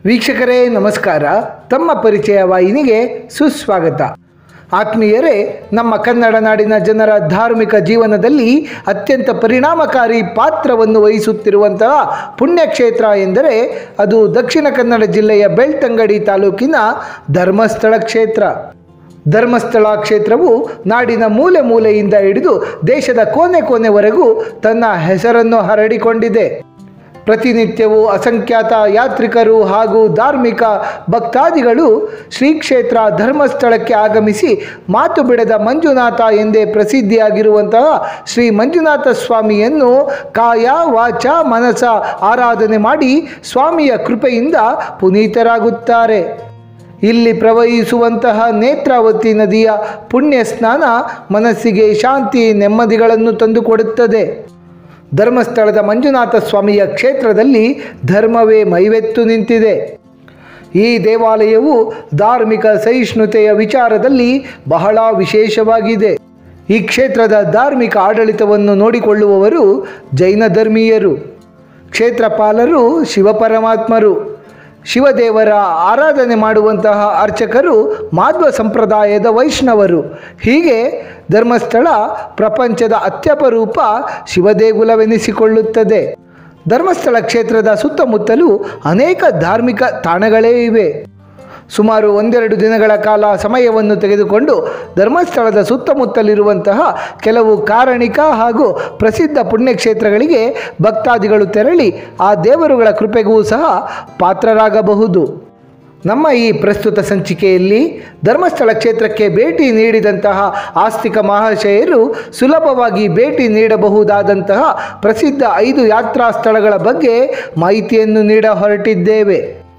ವೀಕ್ಷಕರೇ ನಮಸ್ಕಾರ ತಮ್ಮ ಪರಿಚಯ ವಾಹಿನಿಗೆ ಸುಸ್ವಾಗತ ಆತ್ಮೀಯರೇ ನಮ್ಮ ಕನ್ನಡ ನಾಡಿನ ಜನರ ಧಾರ್ಮಿಕ ಜೀವನದಲ್ಲಿ ಅತ್ಯಂತ ಪರಿಣಾಮಕಾರಿ ಪಾತ್ರವನ್ನು ವಹಿಸುತ್ತಿರುವಂತಹ ಪುಣ್ಯಕ್ಷೇತ್ರ ಎಂದರೆ ಅದು ದಕ್ಷಿಣ ಕನ್ನಡ ಜಿಲ್ಲೆಯ ಬೆಳ್ತಂಗಡಿ ತಾಲೂಕಿನ ಧರ್ಮಸ್ಥಳ ಕ್ಷೇತ್ರ ಧರ್ಮಸ್ಥಳ ಕ್ಷೇತ್ರವು ನಾಡಿನ ಮೂಲೆ ಮೂಲೆಯಿಂದ ಹಿಡಿದು ದೇಶದ ಕೋನೆ ಕೋನೆವರೆಗೂ ತನ್ನ ಹೆಸರನ್ನು ಹರಡಿಕೊಂಡಿದೆ ಪ್ರತಿನಿತ್ಯವೂ ಅಸಂಖ್ಯಾತ ಯಾತ್ರಿಕರು ಹಾಗೂ ಧಾರ್ಮಿಕ ಭಕ್ತಾದಿಗಳು ಶ್ರೀ ಕ್ಷೇತ್ರ ಧರ್ಮಸ್ಥಳಕ್ಕೆ ಆಗಮಿಸಿ ಮಾತು ಬಿಡದ ಮಂಜುನಾಥ ಎಂದೇ ಪ್ರಸಿದ್ಧಿಯಾಗಿರುವಂತಹ ಶ್ರೀ ಮಂಜುನಾಥ ಸ್ವಾಮಿಯನ್ನು ಕಾಯ ವಾಚ ಮನಸ ಆರಾಧನೆ ಮಾಡಿ ಸ್ವಾಮಿಯ ಕೃಪೆಯಿಂದ ಪುನೀತರಾಗುತ್ತಾರೆ ಇಲ್ಲಿ ಪ್ರವಹಿಸುವಂತಹ ನೇತ್ರಾವತಿ ನದಿಯ ಪುಣ್ಯ ಸ್ನಾನ ಮನಸ್ಸಿಗೆ ಶಾಂತಿ ನೆಮ್ಮದಿಗಳನ್ನು ತಂದುಕೊಡುತ್ತದೆ ಧರ್ಮಸ್ಥಳದ ಮಂಜುನಾಥ ಸ್ವಾಮಿಯ ಕ್ಷೇತ್ರದಲ್ಲಿ ಧರ್ಮವೇ ಮೈವೆತ್ತು ನಿಂತಿದೆ ಈ ದೇವಾಲಯವು ಧಾರ್ಮಿಕ ಸಹಿಷ್ಣುತೆಯ ವಿಚಾರದಲ್ಲಿ ಬಹಳ ವಿಶೇಷವಾಗಿದೆ ಈ ಕ್ಷೇತ್ರದ ಧಾರ್ಮಿಕ ಆಡಳಿತವನ್ನು ನೋಡಿಕೊಳ್ಳುವವರು ಜೈನ ಧರ್ಮೀಯರು ಕ್ಷೇತ್ರಪಾಲರು ಶಿವಪರಮಾತ್ಮರು ಶಿವದೇವರ ಆರಾಧನೆ ಮಾಡುವಂತಹ ಅರ್ಚಕರು ಮಾಧ್ವ ಸಂಪ್ರದಾಯದ ವೈಷ್ಣವರು ಹೀಗೆ ಧರ್ಮಸ್ಥಳ ಪ್ರಪಂಚದ ಅತ್ಯಪರೂಪ ಶಿವದೇಗುಲವೆನಿಸಿಕೊಳ್ಳುತ್ತದೆ ಧರ್ಮಸ್ಥಳ ಕ್ಷೇತ್ರದ ಸುತ್ತಮುತ್ತಲೂ ಅನೇಕ ಧಾರ್ಮಿಕ ತಾಣಗಳೇ ಇವೆ ಸುಮಾರು ಒಂದೆರಡು ದಿನಗಳ ಕಾಲ ಸಮಯವನ್ನು ತೆಗೆದುಕೊಂಡು ಧರ್ಮಸ್ಥಳದ ಸುತ್ತಮುತ್ತಲಿರುವಂತಹ ಕೆಲವು ಕಾರಣಿಕ ಹಾಗೂ ಪ್ರಸಿದ್ಧ ಪುಣ್ಯಕ್ಷೇತ್ರಗಳಿಗೆ ಭಕ್ತಾದಿಗಳು ತೆರಳಿ ಆ ದೇವರುಗಳ ಕೃಪೆಗೂ ಸಹ ಪಾತ್ರರಾಗಬಹುದು ನಮ್ಮ ಈ ಪ್ರಸ್ತುತ ಸಂಚಿಕೆಯಲ್ಲಿ ಧರ್ಮಸ್ಥಳ ಕ್ಷೇತ್ರಕ್ಕೆ ಭೇಟಿ ನೀಡಿದಂತಹ ಆಸ್ತಿಕ ಮಹಾಶಯರು ಸುಲಭವಾಗಿ ಭೇಟಿ ನೀಡಬಹುದಾದಂತಹ ಪ್ರಸಿದ್ಧ ಐದು ಯಾತ್ರಾ ಸ್ಥಳಗಳ ಬಗ್ಗೆ ಮಾಹಿತಿಯನ್ನು ನೀಡ ಹೊರಟಿದ್ದೇವೆ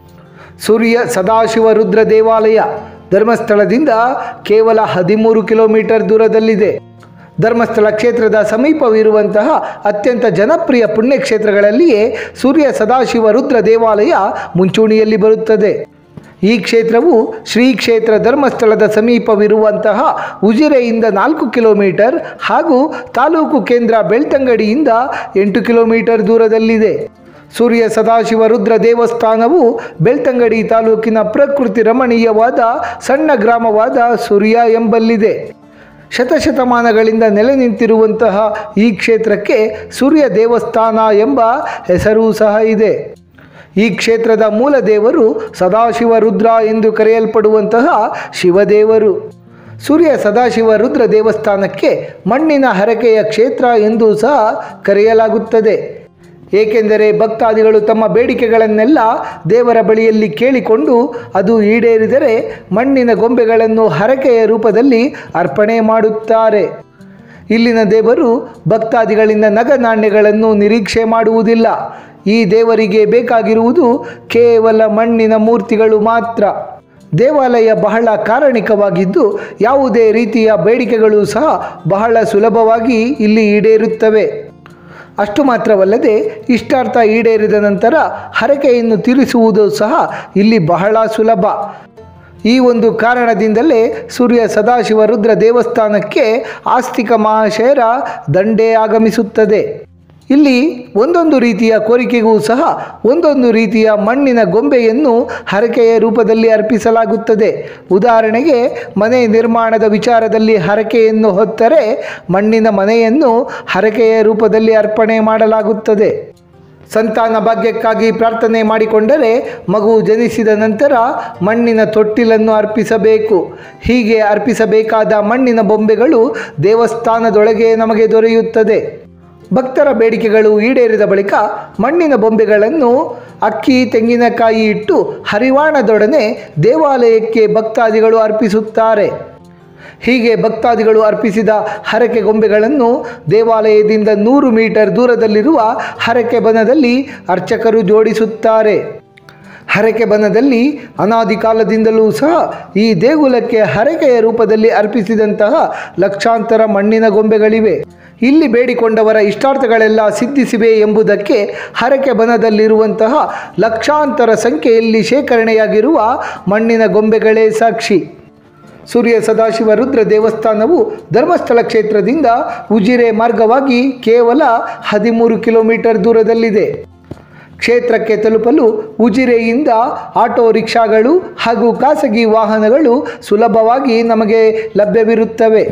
ಸೂರ್ಯ ಸದಾಶಿವ ರುದ್ರ ದೇವಾಲಯ ಧರ್ಮಸ್ಥಳದಿಂದ ಕೇವಲ ಹದಿಮೂರು ಕಿಲೋಮೀಟರ್ ದೂರದಲ್ಲಿದೆ ಧರ್ಮಸ್ಥಳ ಕ್ಷೇತ್ರದ ಸಮೀಪವಿರುವಂತಹ ಅತ್ಯಂತ ಜನಪ್ರಿಯ ಪುಣ್ಯಕ್ಷೇತ್ರಗಳಲ್ಲಿಯೇ ಸೂರ್ಯ ಸದಾಶಿವ ರುದ್ರ ದೇವಾಲಯ ಮುಂಚೂಣಿಯಲ್ಲಿ ಬರುತ್ತದೆ ಈ ಕ್ಷೇತ್ರವು ಶ್ರೀ ಕ್ಷೇತ್ರ ಧರ್ಮಸ್ಥಳದ ಸಮೀಪವಿರುವಂತಹ ಉಜಿರೆಯಿಂದ ನಾಲ್ಕು ಕಿಲೋಮೀಟರ್ ಹಾಗೂ ತಾಲೂಕು ಕೇಂದ್ರ ಬೆಳ್ತಂಗಡಿಯಿಂದ ಎಂಟು ಕಿಲೋಮೀಟರ್ ದೂರದಲ್ಲಿದೆ ಸೂರ್ಯ ಸದಾಶಿವ ರುದ್ರ ದೇವಸ್ಥಾನವು ಬೆಳ್ತಂಗಡಿ ತಾಲೂಕಿನ ಪ್ರಕೃತಿ ರಮಣೀಯವಾದ ಸಣ್ಣ ಗ್ರಾಮವಾದ ಸೂರ್ಯ ಎಂಬಲ್ಲಿದೆ ಶತಶತಮಾನಗಳಿಂದ ನೆಲೆ ನಿಂತಿರುವಂತಹ ಈ ಕ್ಷೇತ್ರಕ್ಕೆ ಸೂರ್ಯ ದೇವಸ್ಥಾನ ಎಂಬ ಹೆಸರೂ ಸಹ ಇದೆ ಈ ಕ್ಷೇತ್ರದ ಮೂಲ ದೇವರು ಸದಾಶಿವ ರುದ್ರ ಎಂದು ಕರೆಯಲ್ಪಡುವಂತಹ ಶಿವದೇವರು ಸೂರ್ಯ ಸದಾಶಿವ ರುದ್ರ ದೇವಸ್ಥಾನಕ್ಕೆ ಮಣ್ಣಿನ ಹರಕೆಯ ಕ್ಷೇತ್ರ ಎಂದು ಸಹ ಕರೆಯಲಾಗುತ್ತದೆ ಏಕೆಂದರೆ ಭಕ್ತಾದಿಗಳು ತಮ್ಮ ಬೇಡಿಕೆಗಳನ್ನೆಲ್ಲ ದೇವರ ಬಳಿಯಲ್ಲಿ ಕೇಳಿಕೊಂಡು ಅದು ಈಡೇರಿದರೆ ಮಣ್ಣಿನ ಗೊಂಬೆಗಳನ್ನು ಹರಕೆಯ ರೂಪದಲ್ಲಿ ಅರ್ಪಣೆ ಮಾಡುತ್ತಾರೆ ಇಲ್ಲಿನ ದೇವರು ಭಕ್ತಾದಿಗಳಿಂದ ನಗ ನಾಣ್ಯಗಳನ್ನು ನಿರೀಕ್ಷೆ ಮಾಡುವುದಿಲ್ಲ ಈ ದೇವರಿಗೆ ಬೇಕಾಗಿರುವುದು ಕೇವಲ ಮಣ್ಣಿನ ಮೂರ್ತಿಗಳು ಮಾತ್ರ ದೇವಾಲಯ ಬಹಳ ಕಾರಣಿಕವಾಗಿದ್ದು ಯಾವುದೇ ರೀತಿಯ ಬೇಡಿಕೆಗಳು ಸಹ ಬಹಳ ಸುಲಭವಾಗಿ ಇಲ್ಲಿ ಈಡೇರುತ್ತವೆ ಅಷ್ಟು ಮಾತ್ರವಲ್ಲದೆ ಇಷ್ಟಾರ್ಥ ಈಡೇರಿದ ನಂತರ ಹರಕೆಯನ್ನು ತೀರಿಸುವುದು ಸಹ ಇಲ್ಲಿ ಬಹಳ ಸುಲಭ ಈ ಒಂದು ಕಾರಣದಿಂದಲೇ ಸೂರ್ಯ ಸದಾಶಿವ ರುದ್ರ ದೇವಸ್ಥಾನಕ್ಕೆ ಆಸ್ತಿಕ ಮಹಾಶಯರ ದಂಡೇ ಆಗಮಿಸುತ್ತದೆ ಇಲ್ಲಿ ಒಂದೊಂದು ರೀತಿಯ ಕೋರಿಕೆಗೂ ಸಹ ಒಂದೊಂದು ರೀತಿಯ ಮಣ್ಣಿನ ಗೊಂಬೆಯನ್ನು ಹರಕೆಯ ರೂಪದಲ್ಲಿ ಅರ್ಪಿಸಲಾಗುತ್ತದೆ ಉದಾಹರಣೆಗೆ ಮನೆ ನಿರ್ಮಾಣದ ವಿಚಾರದಲ್ಲಿ ಹರಕೆಯನ್ನು ಹೊತ್ತರೆ ಮಣ್ಣಿನ ಮನೆಯನ್ನು ಹರಕೆಯ ರೂಪದಲ್ಲಿ ಅರ್ಪಣೆ ಮಾಡಲಾಗುತ್ತದೆ ಸಂತಾನ ಭಾಗ್ಯಕ್ಕಾಗಿ ಪ್ರಾರ್ಥನೆ ಮಾಡಿಕೊಂಡರೆ ಮಗು ಜನಿಸಿದ ನಂತರ ಮಣ್ಣಿನ ತೊಟ್ಟಿಲನ್ನು ಅರ್ಪಿಸಬೇಕು ಹೀಗೆ ಅರ್ಪಿಸಬೇಕಾದ ಮಣ್ಣಿನ ಬೊಂಬೆಗಳು ದೇವಸ್ಥಾನದೊಳಗೆ ನಮಗೆ ದೊರೆಯುತ್ತದೆ ಭಕ್ತರ ಬೇಡಿಕೆಗಳು ಈಡೇರಿದ ಬಳಿಕ ಮಣ್ಣಿನ ಬೊಂಬೆಗಳನ್ನು ಅಕ್ಕಿ ತೆಂಗಿನಕಾಯಿ ಇಟ್ಟು ಹರಿವಾಣದೊಡನೆ ದೇವಾಲಯಕ್ಕೆ ಭಕ್ತಾದಿಗಳು ಅರ್ಪಿಸುತ್ತಾರೆ ಹೀಗೆ ಭಕ್ತಾದಿಗಳು ಅರ್ಪಿಸಿದ ಹರಕೆ ಗೊಂಬೆಗಳನ್ನು ದೇವಾಲಯದಿಂದ ನೂರು ಮೀಟರ್ ದೂರದಲ್ಲಿರುವ ಹರಕೆ ಬನದಲ್ಲಿ ಅರ್ಚಕರು ಜೋಡಿಸುತ್ತಾರೆ ಹರಕೆ ಬನದಲ್ಲಿ ಅನಾದಿ ಕಾಲದಿಂದಲೂ ಸಹ ಈ ದೇಗುಲಕ್ಕೆ ಹರಕೆಯ ರೂಪದಲ್ಲಿ ಅರ್ಪಿಸಿದಂತಹ ಲಕ್ಷಾಂತರ ಮಣ್ಣಿನ ಗೊಂಬೆಗಳಿವೆ ಇಲ್ಲಿ ಬೇಡಿಕೊಂಡವರ ಇಷ್ಟಾರ್ಥಗಳೆಲ್ಲ ಸಿದ್ಧಿಸಿವೆ ಎಂಬುದಕ್ಕೆ ಹರಕೆ ಬನದಲ್ಲಿರುವಂತಹ ಲಕ್ಷಾಂತರ ಸಂಖ್ಯೆಯಲ್ಲಿ ಶೇಖರಣೆಯಾಗಿರುವ ಮಣ್ಣಿನ ಗೊಂಬೆಗಳೇ ಸಾಕ್ಷಿ ಸೂರ್ಯ ಸದಾಶಿವ ರುದ್ರ ದೇವಸ್ಥಾನವು ಧರ್ಮಸ್ಥಳ ಕ್ಷೇತ್ರದಿಂದ ಉಜಿರೆ ಮಾರ್ಗವಾಗಿ ಕೇವಲ ಹದಿಮೂರು ಕಿಲೋಮೀಟರ್ ದೂರದಲ್ಲಿದೆ ಕ್ಷೇತ್ರಕ್ಕೆ ತಲುಪಲು ಉಜಿರೆಯಿಂದ ಆಟೋ ರಿಕ್ಷಾಗಳು ಹಾಗೂ ಖಾಸಗಿ ವಾಹನಗಳು ಸುಲಭವಾಗಿ ನಮಗೆ ಲಭ್ಯವಿರುತ್ತವೆ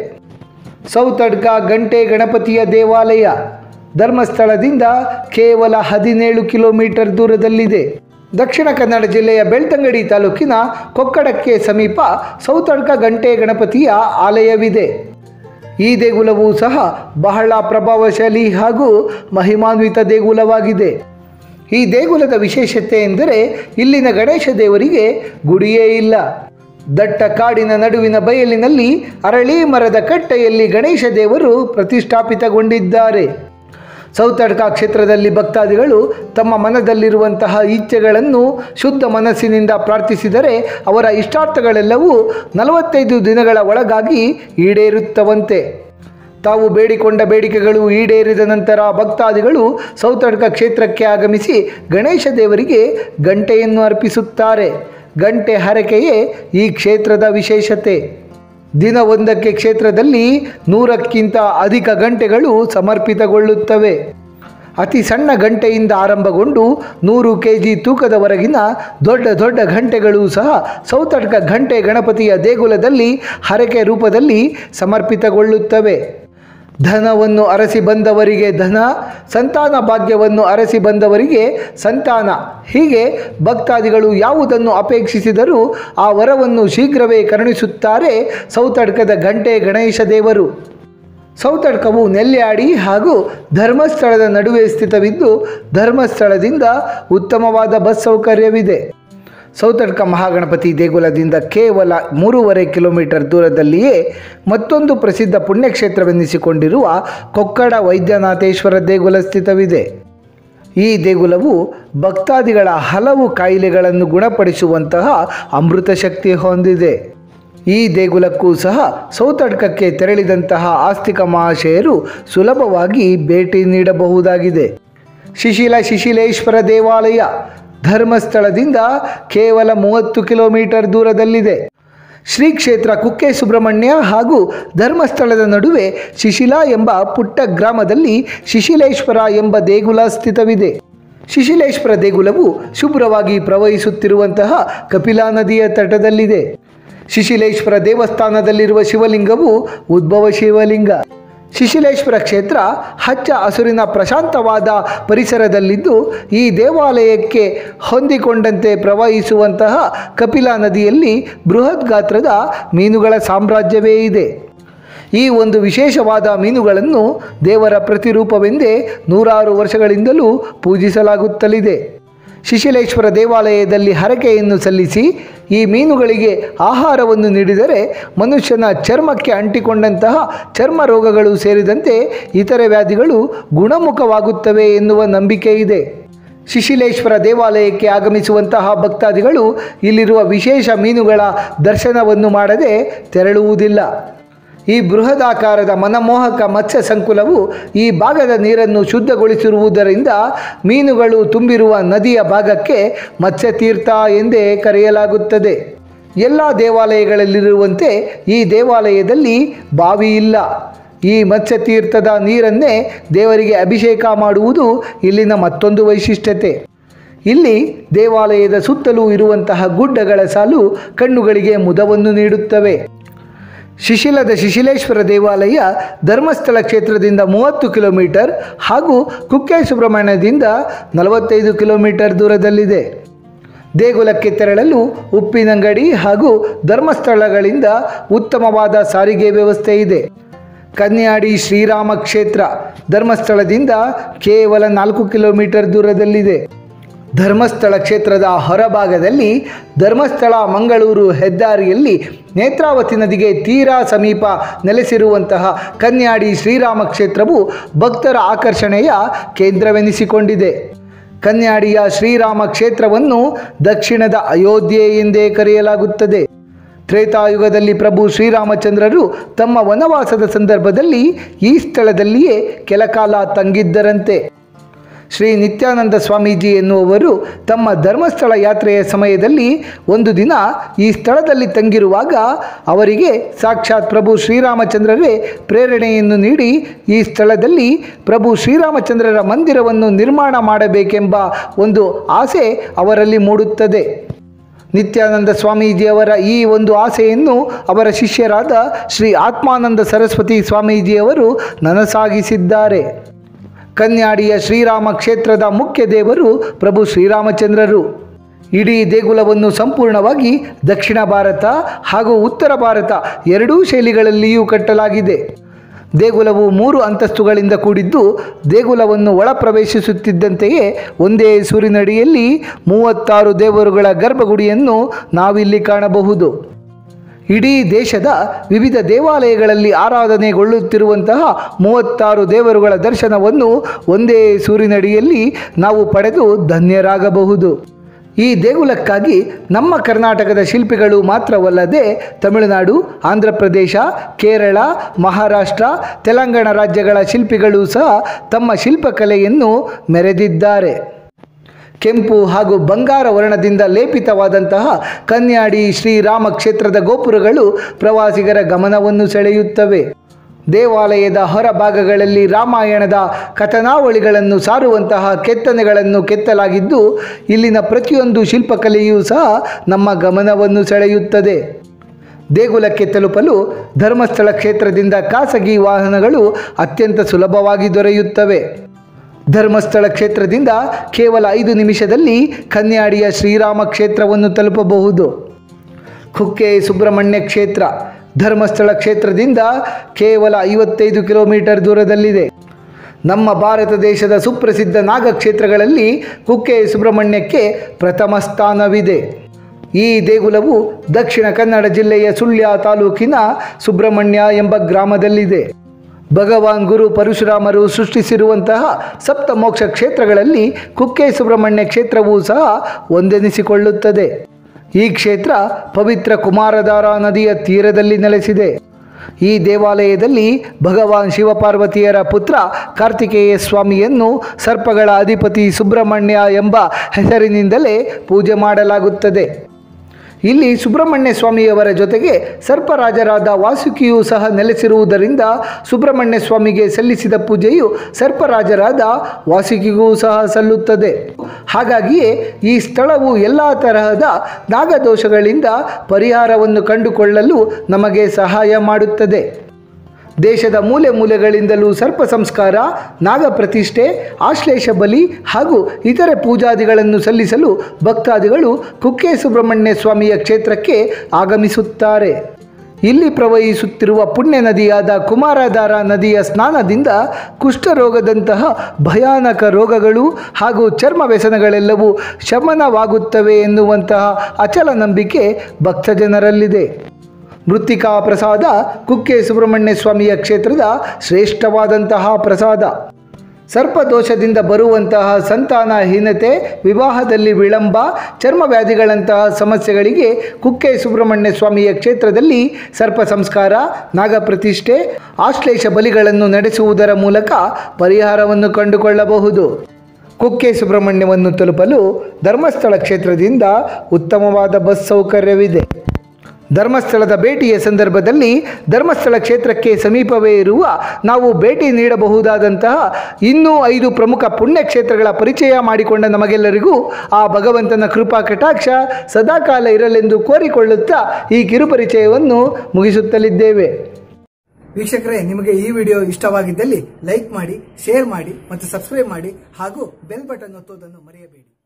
ಸೌತಡ್ಕ ಗಂಟೆ ಗಣಪತಿಯ ದೇವಾಲಯ ಧರ್ಮಸ್ಥಳದಿಂದ ಕೇವಲ ಹದಿನೇಳು ಕಿಲೋಮೀಟರ್ ದೂರದಲ್ಲಿದೆ ದಕ್ಷಿಣ ಕನ್ನಡ ಜಿಲ್ಲೆಯ ಬೆಳ್ತಂಗಡಿ ತಾಲೂಕಿನ ಕೊಕ್ಕಡಕ್ಕೆ ಸಮೀಪ ಸೌತಡ್ಕ ಗಂಟೆ ಗಣಪತಿಯ ಆಲಯವಿದೆ ಈ ದೇಗುಲವು ಸಹ ಬಹಳ ಪ್ರಭಾವಶಾಲಿ ಹಾಗೂ ಮಹಿಮಾನ್ವಿತ ದೇಗುಲವಾಗಿದೆ ಈ ದೇಗುಲದ ವಿಶೇಷತೆ ಎಂದರೆ ಇಲ್ಲಿನ ಗಣೇಶ ದೇವರಿಗೆ ಗುಡಿಯೇ ಇಲ್ಲ ದಟ್ಟ ಕಾಡಿನ ನಡುವಿನ ಬಯಲಿನಲ್ಲಿ ಅರಳಿ ಮರದ ಕಟ್ಟೆಯಲ್ಲಿ ಗಣೇಶ ದೇವರು ಪ್ರತಿಷ್ಠಾಪಿತಗೊಂಡಿದ್ದಾರೆ ಸೌತಡ್ಕ ಕ್ಷೇತ್ರದಲ್ಲಿ ಭಕ್ತಾದಿಗಳು ತಮ್ಮ ಮನದಲ್ಲಿರುವಂತಹ ಇಚ್ಛೆಗಳನ್ನು ಶುದ್ಧ ಮನಸ್ಸಿನಿಂದ ಪ್ರಾರ್ಥಿಸಿದರೆ ಅವರ ಇಷ್ಟಾರ್ಥಗಳೆಲ್ಲವೂ ನಲವತ್ತೈದು ದಿನಗಳ ಒಳಗಾಗಿ ಈಡೇರುತ್ತವಂತೆ ತಾವು ಬೇಡಿಕೊಂಡ ಬೇಡಿಕೆಗಳು ಈಡೇರಿದ ನಂತರ ಭಕ್ತಾದಿಗಳು ಸೌತಡ್ಕ ಕ್ಷೇತ್ರಕ್ಕೆ ಆಗಮಿಸಿ ಗಣೇಶ ದೇವರಿಗೆ ಗಂಟೆಯನ್ನು ಅರ್ಪಿಸುತ್ತಾರೆ ಗಂಟೆ ಹರಕೆಯೇ ಈ ಕ್ಷೇತ್ರದ ವಿಶೇಷತೆ ದಿನವೊಂದಕ್ಕೆ ಕ್ಷೇತ್ರದಲ್ಲಿ ನೂರಕ್ಕಿಂತ ಅಧಿಕ ಗಂಟೆಗಳು ಸಮರ್ಪಿತಗೊಳ್ಳುತ್ತವೆ ಅತಿ ಸಣ್ಣ ಗಂಟೆಯಿಂದ ಆರಂಭಗೊಂಡು ನೂರು ಕೆ ಜಿ ತೂಕದವರೆಗಿನ ದೊಡ್ಡ ದೊಡ್ಡ ಗಂಟೆಗಳು ಸಹ ಸೌತಡ್ಕ ಗಂಟೆ ಗಣಪತಿಯ ದೇಗುಲದಲ್ಲಿ ಹರಕೆ ರೂಪದಲ್ಲಿ ಸಮರ್ಪಿತಗೊಳ್ಳುತ್ತವೆ ಧನವನ್ನು ಅರಸಿ ಬಂದವರಿಗೆ ಧನ ಸಂತಾನ ಭಾಗ್ಯವನ್ನು ಅರಸಿ ಬಂದವರಿಗೆ ಸಂತಾನ ಹೀಗೆ ಭಕ್ತಾದಿಗಳು ಯಾವುದನ್ನು ಅಪೇಕ್ಷಿಸಿದರೂ ಆ ವರವನ್ನು ಶೀಘ್ರವೇ ಕರುಣಿಸುತ್ತಾರೆ ಸೌತಡ್ಕದ ಗಂಟೆ ಗಣೇಶ ದೇವರು ಸೌತಡ್ಕವು ನೆಲ್ಯಾಡಿ ಹಾಗೂ ಧರ್ಮಸ್ಥಳದ ನಡುವೆ ಸ್ಥಿತವಿದ್ದು ಧರ್ಮಸ್ಥಳದಿಂದ ಉತ್ತಮವಾದ ಬಸ್ ಸೌಕರ್ಯವಿದೆ ಸೌತಡ್ಕ ಮಹಾಗಣಪತಿ ದೇಗುಲದಿಂದ ಕೇವಲ ಮೂರುವರೆ ಕಿಲೋಮೀಟರ್ ದೂರದಲ್ಲಿಯೇ ಮತ್ತೊಂದು ಪ್ರಸಿದ್ಧ ಪುಣ್ಯಕ್ಷೇತ್ರವೆನ್ನಿಸಿಕೊಂಡಿರುವ ಕೊಕ್ಕಡ ವೈದ್ಯನಾಥೇಶ್ವರ ದೇಗುಲ ಸ್ಥಿತವಿದೆ ಈ ದೇಗುಲವು ಭಕ್ತಾದಿಗಳ ಹಲವು ಕಾಯಿಲೆಗಳನ್ನು ಗುಣಪಡಿಸುವಂತಹ ಅಮೃತ ಶಕ್ತಿ ಹೊಂದಿದೆ ಈ ದೇಗುಲಕ್ಕೂ ಸಹ ಸೌತಡ್ಕಕ್ಕೆ ತೆರಳಿದಂತಹ ಆಸ್ತಿಕ ಮಹಾಶಯರು ಸುಲಭವಾಗಿ ಭೇಟಿ ನೀಡಬಹುದಾಗಿದೆ ಶಿಶಿಲ ಶಿಶಿಲೇಶ್ವರ ದೇವಾಲಯ ಧರ್ಮಸ್ಥಳದಿಂದ ಕೇವಲ ಮೂವತ್ತು ಕಿಲೋಮೀಟರ್ ದೂರದಲ್ಲಿದೆ ಶ್ರೀ ಕ್ಷೇತ್ರ ಕುಕ್ಕೆ ಸುಬ್ರಹ್ಮಣ್ಯ ಹಾಗೂ ಧರ್ಮಸ್ಥಳದ ನಡುವೆ ಶಿಶಿಲಾ ಎಂಬ ಪುಟ್ಟ ಗ್ರಾಮದಲ್ಲಿ ಶಿಶಿಲೇಶ್ವರ ಎಂಬ ದೇಗುಲ ಸ್ಥಿತವಿದೆ ಶಿಶಿಲೇಶ್ವರ ದೇಗುಲವು ಶುಭ್ರವಾಗಿ ಪ್ರವಹಿಸುತ್ತಿರುವಂತಹ ಕಪಿಲಾ ನದಿಯ ತಟದಲ್ಲಿದೆ ಶಿಶಿಲೇಶ್ವರ ದೇವಸ್ಥಾನದಲ್ಲಿರುವ ಶಿವಲಿಂಗವು ಉದ್ಭವ ಶಿವಲಿಂಗ ಶಿಶಿಲೇಶ್ವರ ಕ್ಷೇತ್ರ ಹಚ್ಚ ಹಸುರಿನ ಪ್ರಶಾಂತವಾದ ಪರಿಸರದಲ್ಲಿದ್ದು ಈ ದೇವಾಲಯಕ್ಕೆ ಹೊಂದಿಕೊಂಡಂತೆ ಪ್ರವಹಿಸುವಂತಹ ಕಪಿಲಾ ನದಿಯಲ್ಲಿ ಬೃಹತ್ ಗಾತ್ರದ ಮೀನುಗಳ ಸಾಮ್ರಾಜ್ಯವೇ ಇದೆ ಈ ಒಂದು ವಿಶೇಷವಾದ ಮೀನುಗಳನ್ನು ದೇವರ ಪ್ರತಿರೂಪವೆಂದೇ ನೂರಾರು ವರ್ಷಗಳಿಂದಲೂ ಪೂಜಿಸಲಾಗುತ್ತಲಿದೆ ಶಿಶಿಲೇಶ್ವರ ದೇವಾಲಯದಲ್ಲಿ ಹರಕೆಯನ್ನು ಸಲ್ಲಿಸಿ ಈ ಮೀನುಗಳಿಗೆ ಆಹಾರವನ್ನು ನೀಡಿದರೆ ಮನುಷ್ಯನ ಚರ್ಮಕ್ಕೆ ಅಂಟಿಕೊಂಡಂತಹ ಚರ್ಮ ರೋಗಗಳು ಸೇರಿದಂತೆ ಇತರೆ ವ್ಯಾಧಿಗಳು ಗುಣಮುಖವಾಗುತ್ತವೆ ಎನ್ನುವ ನಂಬಿಕೆ ಇದೆ ಶಿಶಿಲೇಶ್ವರ ದೇವಾಲಯಕ್ಕೆ ಆಗಮಿಸುವಂತಹ ಭಕ್ತಾದಿಗಳು ಇಲ್ಲಿರುವ ವಿಶೇಷ ಮೀನುಗಳ ದರ್ಶನವನ್ನು ಮಾಡದೆ ತೆರಳುವುದಿಲ್ಲ ಈ ಬೃಹದಾಕಾರದ ಮನಮೋಹಕ ಮತ್ಸ್ಯ ಸಂಕುಲವು ಈ ಭಾಗದ ನೀರನ್ನು ಶುದ್ಧಗೊಳಿಸಿರುವುದರಿಂದ ಮೀನುಗಳು ತುಂಬಿರುವ ನದಿಯ ಭಾಗಕ್ಕೆ ಮತ್ಸ್ಯತೀರ್ಥ ಎಂದೇ ಕರೆಯಲಾಗುತ್ತದೆ ಎಲ್ಲ ದೇವಾಲಯಗಳಲ್ಲಿರುವಂತೆ ಈ ದೇವಾಲಯದಲ್ಲಿ ಬಾವಿ ಇಲ್ಲ ಈ ಮತ್ಸ್ಯತೀರ್ಥದ ನೀರನ್ನೇ ದೇವರಿಗೆ ಅಭಿಷೇಕ ಮಾಡುವುದು ಇಲ್ಲಿನ ಮತ್ತೊಂದು ವೈಶಿಷ್ಟ್ಯತೆ ಇಲ್ಲಿ ದೇವಾಲಯದ ಸುತ್ತಲೂ ಇರುವಂತಹ ಗುಡ್ಡಗಳ ಸಾಲು ಕಣ್ಣುಗಳಿಗೆ ಮುದವನ್ನು ನೀಡುತ್ತವೆ ಶಿಶಿಲದ ಶಿಶಿಲೇಶ್ವರ ದೇವಾಲಯ ಧರ್ಮಸ್ಥಳ ಕ್ಷೇತ್ರದಿಂದ ಮೂವತ್ತು ಕಿಲೋಮೀಟರ್ ಹಾಗೂ ಕುಕ್ಕೆ ಸುಬ್ರಹ್ಮಣ್ಯದಿಂದ ನಲವತ್ತೈದು ಕಿಲೋಮೀಟರ್ ದೂರದಲ್ಲಿದೆ ದೇಗುಲಕ್ಕೆ ತೆರಳಲು ಉಪ್ಪಿನಂಗಡಿ ಹಾಗೂ ಧರ್ಮಸ್ಥಳಗಳಿಂದ ಉತ್ತಮವಾದ ಸಾರಿಗೆ ವ್ಯವಸ್ಥೆ ಇದೆ ಕನ್ಯಾಡಿ ಶ್ರೀರಾಮ ಕ್ಷೇತ್ರ ಧರ್ಮಸ್ಥಳದಿಂದ ಕೇವಲ ನಾಲ್ಕು ಕಿಲೋಮೀಟರ್ ದೂರದಲ್ಲಿದೆ ಧರ್ಮಸ್ಥಳ ಕ್ಷೇತ್ರದ ಹೊರಭಾಗದಲ್ಲಿ ಧರ್ಮಸ್ಥಳ ಮಂಗಳೂರು ಹೆದ್ದಾರಿಯಲ್ಲಿ ನೇತ್ರಾವತಿ ನದಿಗೆ ತೀರಾ ಸಮೀಪ ನೆಲೆಸಿರುವಂತಹ ಕನ್ಯಾಡಿ ಶ್ರೀರಾಮ ಕ್ಷೇತ್ರವು ಭಕ್ತರ ಆಕರ್ಷಣೆಯ ಕೇಂದ್ರವೆನಿಸಿಕೊಂಡಿದೆ ಕನ್ಯಾಡಿಯ ಶ್ರೀರಾಮ ಕ್ಷೇತ್ರವನ್ನು ದಕ್ಷಿಣದ ಅಯೋಧ್ಯೆ ಎಂದೇ ಕರೆಯಲಾಗುತ್ತದೆ ತ್ರೇತಾಯುಗದಲ್ಲಿ ಪ್ರಭು ಶ್ರೀರಾಮಚಂದ್ರರು ತಮ್ಮ ವನವಾಸದ ಸಂದರ್ಭದಲ್ಲಿ ಈ ಸ್ಥಳದಲ್ಲಿಯೇ ಕೆಲಕಾಲ ತಂಗಿದ್ದರಂತೆ ಶ್ರೀ ನಿತ್ಯಾನಂದ ಸ್ವಾಮೀಜಿ ಎನ್ನುವವರು ತಮ್ಮ ಧರ್ಮಸ್ಥಳ ಯಾತ್ರೆಯ ಸಮಯದಲ್ಲಿ ಒಂದು ದಿನ ಈ ಸ್ಥಳದಲ್ಲಿ ತಂಗಿರುವಾಗ ಅವರಿಗೆ ಸಾಕ್ಷಾತ್ ಪ್ರಭು ಶ್ರೀರಾಮಚಂದ್ರರೇ ಪ್ರೇರಣೆಯನ್ನು ನೀಡಿ ಈ ಸ್ಥಳದಲ್ಲಿ ಪ್ರಭು ಶ್ರೀರಾಮಚಂದ್ರರ ಮಂದಿರವನ್ನು ನಿರ್ಮಾಣ ಮಾಡಬೇಕೆಂಬ ಒಂದು ಆಸೆ ಅವರಲ್ಲಿ ಮೂಡುತ್ತದೆ ನಿತ್ಯಾನಂದ ಸ್ವಾಮೀಜಿಯವರ ಈ ಒಂದು ಆಸೆಯನ್ನು ಅವರ ಶಿಷ್ಯರಾದ ಶ್ರೀ ಆತ್ಮಾನಂದ ಸರಸ್ವತಿ ಸ್ವಾಮೀಜಿಯವರು ನನಸಾಗಿಸಿದ್ದಾರೆ ಕನ್ಯಾಡಿಯ ಶ್ರೀರಾಮ ಕ್ಷೇತ್ರದ ಮುಖ್ಯ ದೇವರು ಪ್ರಭು ಶ್ರೀರಾಮಚಂದ್ರರು ಇಡೀ ದೇಗುಲವನ್ನು ಸಂಪೂರ್ಣವಾಗಿ ದಕ್ಷಿಣ ಭಾರತ ಹಾಗೂ ಉತ್ತರ ಭಾರತ ಎರಡೂ ಶೈಲಿಗಳಲ್ಲಿಯೂ ಕಟ್ಟಲಾಗಿದೆ ದೇಗುಲವು ಮೂರು ಅಂತಸ್ತುಗಳಿಂದ ಕೂಡಿದ್ದು ದೇಗುಲವನ್ನು ಒಳ ಪ್ರವೇಶಿಸುತ್ತಿದ್ದಂತೆಯೇ ಒಂದೇ ಸೂರಿನಡಿಯಲ್ಲಿ ಮೂವತ್ತಾರು ದೇವರುಗಳ ಗರ್ಭಗುಡಿಯನ್ನು ನಾವಿಲ್ಲಿ ಕಾಣಬಹುದು ಇಡೀ ದೇಶದ ವಿವಿಧ ದೇವಾಲಯಗಳಲ್ಲಿ ಆರಾಧನೆಗೊಳ್ಳುತ್ತಿರುವಂತಹ ಮೂವತ್ತಾರು ದೇವರುಗಳ ದರ್ಶನವನ್ನು ಒಂದೇ ಸೂರಿನಡಿಯಲ್ಲಿ ನಾವು ಪಡೆದು ಧನ್ಯರಾಗಬಹುದು ಈ ದೇಗುಲಕ್ಕಾಗಿ ನಮ್ಮ ಕರ್ನಾಟಕದ ಶಿಲ್ಪಿಗಳು ಮಾತ್ರವಲ್ಲದೆ ತಮಿಳುನಾಡು ಆಂಧ್ರ ಪ್ರದೇಶ ಕೇರಳ ಮಹಾರಾಷ್ಟ್ರ ತೆಲಂಗಾಣ ರಾಜ್ಯಗಳ ಶಿಲ್ಪಿಗಳು ಸಹ ತಮ್ಮ ಶಿಲ್ಪಕಲೆಯನ್ನು ಮೆರೆದಿದ್ದಾರೆ ಕೆಂಪು ಹಾಗೂ ಬಂಗಾರ ವರ್ಣದಿಂದ ಲೇಪಿತವಾದಂತಹ ಕನ್ಯಾಡಿ ಶ್ರೀರಾಮ ಕ್ಷೇತ್ರದ ಗೋಪುರಗಳು ಪ್ರವಾಸಿಗರ ಗಮನವನ್ನು ಸೆಳೆಯುತ್ತವೆ ದೇವಾಲಯದ ಹೊರಭಾಗಗಳಲ್ಲಿ ರಾಮಾಯಣದ ಕಥನಾವಳಿಗಳನ್ನು ಸಾರುವಂತಹ ಕೆತ್ತನೆಗಳನ್ನು ಕೆತ್ತಲಾಗಿದ್ದು ಇಲ್ಲಿನ ಪ್ರತಿಯೊಂದು ಶಿಲ್ಪಕಲೆಯೂ ಸಹ ನಮ್ಮ ಗಮನವನ್ನು ಸೆಳೆಯುತ್ತದೆ ದೇಗುಲಕ್ಕೆ ತಲುಪಲು ಧರ್ಮಸ್ಥಳ ಕ್ಷೇತ್ರದಿಂದ ಖಾಸಗಿ ವಾಹನಗಳು ಅತ್ಯಂತ ಸುಲಭವಾಗಿ ದೊರೆಯುತ್ತವೆ ಧರ್ಮಸ್ಥಳ ಕ್ಷೇತ್ರದಿಂದ ಕೇವಲ ಐದು ನಿಮಿಷದಲ್ಲಿ ಕನ್ಯಾಡಿಯ ಶ್ರೀರಾಮ ಕ್ಷೇತ್ರವನ್ನು ತಲುಪಬಹುದು ಕುಕ್ಕೆ ಸುಬ್ರಹ್ಮಣ್ಯ ಕ್ಷೇತ್ರ ಧರ್ಮಸ್ಥಳ ಕ್ಷೇತ್ರದಿಂದ ಕೇವಲ ಐವತ್ತೈದು ಕಿಲೋಮೀಟರ್ ದೂರದಲ್ಲಿದೆ ನಮ್ಮ ಭಾರತ ದೇಶದ ಸುಪ್ರಸಿದ್ಧ ನಾಗಕ್ಷೇತ್ರಗಳಲ್ಲಿ ಕುಕ್ಕೆ ಸುಬ್ರಹ್ಮಣ್ಯಕ್ಕೆ ಪ್ರಥಮ ಸ್ಥಾನವಿದೆ ಈ ದೇಗುಲವು ದಕ್ಷಿಣ ಕನ್ನಡ ಜಿಲ್ಲೆಯ ಸುಳ್ಯ ತಾಲೂಕಿನ ಸುಬ್ರಹ್ಮಣ್ಯ ಎಂಬ ಗ್ರಾಮದಲ್ಲಿದೆ ಭಗವಾನ್ ಗುರು ಪರಶುರಾಮರು ಸೃಷ್ಟಿಸಿರುವಂತಹ ಸಪ್ತ ಮೋಕ್ಷ ಕ್ಷೇತ್ರಗಳಲ್ಲಿ ಕುಕ್ಕೆ ಸುಬ್ರಹ್ಮಣ್ಯ ಕ್ಷೇತ್ರವೂ ಸಹ ಒಂದೆನಿಸಿಕೊಳ್ಳುತ್ತದೆ ಈ ಕ್ಷೇತ್ರ ಪವಿತ್ರ ಕುಮಾರಧಾರ ನದಿಯ ತೀರದಲ್ಲಿ ನೆಲೆಸಿದೆ ಈ ದೇವಾಲಯದಲ್ಲಿ ಭಗವಾನ್ ಶಿವಪಾರ್ವತಿಯರ ಪುತ್ರ ಕಾರ್ತಿಕೇಯ ಸ್ವಾಮಿಯನ್ನು ಸರ್ಪಗಳ ಅಧಿಪತಿ ಸುಬ್ರಹ್ಮಣ್ಯ ಎಂಬ ಹೆಸರಿನಿಂದಲೇ ಪೂಜೆ ಮಾಡಲಾಗುತ್ತದೆ ಇಲ್ಲಿ ಸುಬ್ರಹ್ಮಣ್ಯ ಸ್ವಾಮಿಯವರ ಜೊತೆಗೆ ಸರ್ಪರಾಜರಾದ ವಾಸುಕಿಯೂ ಸಹ ನೆಲೆಸಿರುವುದರಿಂದ ಸುಬ್ರಹ್ಮಣ್ಯ ಸ್ವಾಮಿಗೆ ಸಲ್ಲಿಸಿದ ಪೂಜೆಯು ಸರ್ಪರಾಜರಾದ ವಾಸುಕಿಗೂ ಸಹ ಸಲ್ಲುತ್ತದೆ ಹಾಗಾಗಿಯೇ ಈ ಸ್ಥಳವು ಎಲ್ಲ ತರಹದ ನಾಗದೋಷಗಳಿಂದ ಪರಿಹಾರವನ್ನು ಕಂಡುಕೊಳ್ಳಲು ನಮಗೆ ಸಹಾಯ ಮಾಡುತ್ತದೆ ದೇಶದ ಮೂಲೆ ಮೂಲೆಗಳಿಂದಲೂ ಸರ್ಪ ಸಂಸ್ಕಾರ ನಾಗ ಪ್ರತಿಷ್ಠೆ ಆಶ್ಲೇಷ ಬಲಿ ಹಾಗೂ ಇತರೆ ಪೂಜಾದಿಗಳನ್ನು ಸಲ್ಲಿಸಲು ಭಕ್ತಾದಿಗಳು ಕುಕ್ಕೆ ಸುಬ್ರಹ್ಮಣ್ಯ ಸ್ವಾಮಿಯ ಕ್ಷೇತ್ರಕ್ಕೆ ಆಗಮಿಸುತ್ತಾರೆ ಇಲ್ಲಿ ಪ್ರವಹಿಸುತ್ತಿರುವ ಪುಣ್ಯ ನದಿಯಾದ ಕುಮಾರಧಾರ ನದಿಯ ಸ್ನಾನದಿಂದ ಕುಷ್ಠರೋಗದಂತಹ ಭಯಾನಕ ರೋಗಗಳು ಹಾಗೂ ಚರ್ಮ ವ್ಯಸನಗಳೆಲ್ಲವೂ ಶಮನವಾಗುತ್ತವೆ ಎನ್ನುವಂತಹ ಅಚಲ ನಂಬಿಕೆ ಭಕ್ತಜನರಲ್ಲಿದೆ ಮೃತ್ತಿಕಾ ಪ್ರಸಾದ ಕುಕ್ಕೆ ಸುಬ್ರಹ್ಮಣ್ಯ ಸ್ವಾಮಿಯ ಕ್ಷೇತ್ರದ ಶ್ರೇಷ್ಠವಾದಂತಹ ಪ್ರಸಾದ ಸರ್ಪದೋಷದಿಂದ ಬರುವಂತಹ ಸಂತಾನಹೀನತೆ ವಿವಾಹದಲ್ಲಿ ವಿಳಂಬ ಚರ್ಮವ್ಯಾಧಿಗಳಂತಹ ಸಮಸ್ಯೆಗಳಿಗೆ ಕುಕ್ಕೆ ಸುಬ್ರಹ್ಮಣ್ಯ ಸ್ವಾಮಿಯ ಕ್ಷೇತ್ರದಲ್ಲಿ ಸರ್ಪ ಸಂಸ್ಕಾರ ನಾಗಪ್ರತಿಷ್ಠೆ ಆಶ್ಲೇಷ ಬಲಿಗಳನ್ನು ನಡೆಸುವುದರ ಮೂಲಕ ಪರಿಹಾರವನ್ನು ಕಂಡುಕೊಳ್ಳಬಹುದು ಕುಕ್ಕೆ ಸುಬ್ರಹ್ಮಣ್ಯವನ್ನು ತಲುಪಲು ಧರ್ಮಸ್ಥಳ ಕ್ಷೇತ್ರದಿಂದ ಉತ್ತಮವಾದ ಬಸ್ ಸೌಕರ್ಯವಿದೆ ಧರ್ಮಸ್ಥಳದ ಭೇಟಿಯ ಸಂದರ್ಭದಲ್ಲಿ ಧರ್ಮಸ್ಥಳ ಕ್ಷೇತ್ರಕ್ಕೆ ಸಮೀಪವೇ ಇರುವ ನಾವು ಭೇಟಿ ನೀಡಬಹುದಾದಂತಹ ಇನ್ನೂ ಐದು ಪ್ರಮುಖ ಪುಣ್ಯಕ್ಷೇತ್ರಗಳ ಪರಿಚಯ ಮಾಡಿಕೊಂಡ ನಮಗೆಲ್ಲರಿಗೂ ಆ ಭಗವಂತನ ಕೃಪಾ ಕಟಾಕ್ಷ ಸದಾಕಾಲ ಇರಲೆಂದು ಕೋರಿಕೊಳ್ಳುತ್ತಾ ಈ ಕಿರುಪರಿಚಯವನ್ನು ಮುಗಿಸುತ್ತಲಿದ್ದೇವೆ ವೀಕ್ಷಕರೇ ನಿಮಗೆ ಈ ವಿಡಿಯೋ ಇಷ್ಟವಾಗಿದ್ದಲ್ಲಿ ಲೈಕ್ ಮಾಡಿ ಶೇರ್ ಮಾಡಿ ಮತ್ತು ಸಬ್ಸ್ಕ್ರೈಬ್ ಮಾಡಿ ಹಾಗೂ ಬೆಲ್ ಬಟನ್ ಒತ್ತುವುದನ್ನು ಮರೆಯಬೇಡಿ